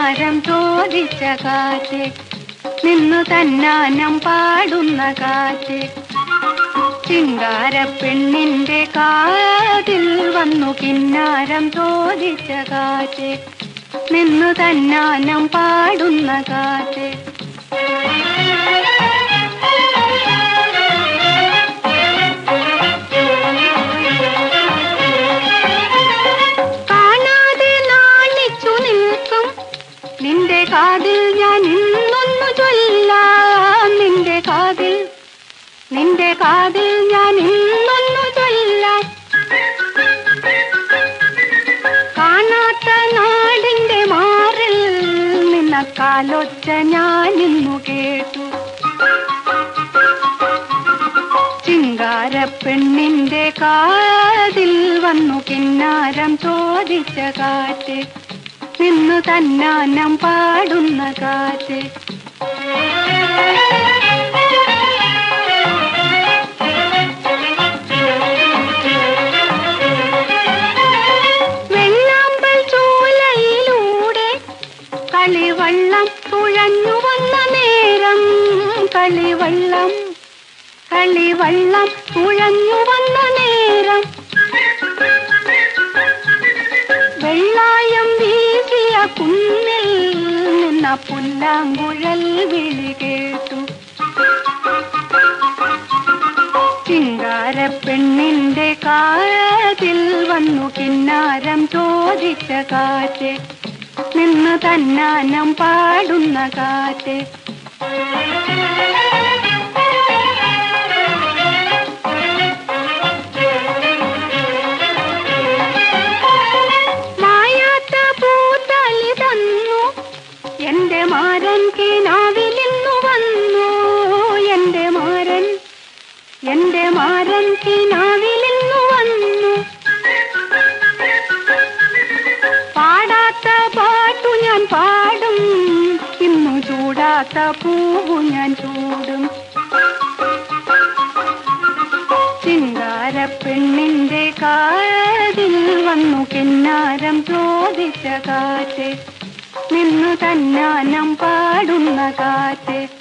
കിന്നാരം ചോദിച്ച കാറ്റ് നിന്നു തന്നാനം പാടുന്ന കാറ്റ് ചിങ്കാര പെണ്ണിന്റെ കാതിൽ വന്നു കിന്നാരം ചോദിച്ച കാറ്റ് നിന്നു തന്നാനം പാടുന്ന കാറ്റ് കാണാതെ നാണിച്ചു നിൽക്കും നിന്റെ കാതിൽ ഞാൻ ഇന്നൊന്നു ചൊല്ലാം നിന്റെ കാതിൽ നിന്റെ കാതിൽ ഞാൻ ഇന്നൊന്നു ചൊല്ലാം കാണാത്ത നാടിന്റെ മാറിൽ നിന്ന കാലൊച്ച ഞാൻ ഇന്നു കേട്ടു ചിങ്കാര പെണ്ണിന്റെ കാതിൽ വന്നു കിന്നാരം ചോദിച്ച കാറ്റ് നിന്നു തന്നാനം പാടുന്ന കാറ്റ് വെള്ളാമ്പൽ ചോലയിലൂടെ കളിവള്ളം തുഴഞ്ഞു വന്ന നേരം കളിവള്ളം കളിവള്ളം തുഴഞ്ഞു വന്ന നേരം വെള്ളായം വീശിയ കുന്നിൽ നിന്ന പുല്ലാങ്കുഴൽ വിളി കേട്ടു ചിങ്കാര പെണ്ണിന്റെ കാതിൽ വന്നു കിന്നാരം ചോദിച്ച കാറ്റ് നിന്ന് തന്നാനം പാടുന്ന കാറ്റ് മായാത്ത പൂത്തലി തന്നു എന്റെ മാരൻ കിനാവിലിന്നു വന്നു എന്റെ മാരൻ എന്റെ മാരൻ കിനാവിലിന്നു വന്നു പാടാത്ത പാട്ടു ഞാൻ പാടും ഇന്നു ചൂടാത്ത പൂവു ഞാൻ ചൂടും ചിങ്കാര പെണ്ണിന്റെ കാതിൽ വന്നു കിന്നാരം ചോദിച്ച കാറ്റ് നിന്നു തന്നാനം പാടുന്ന കാറ്റ്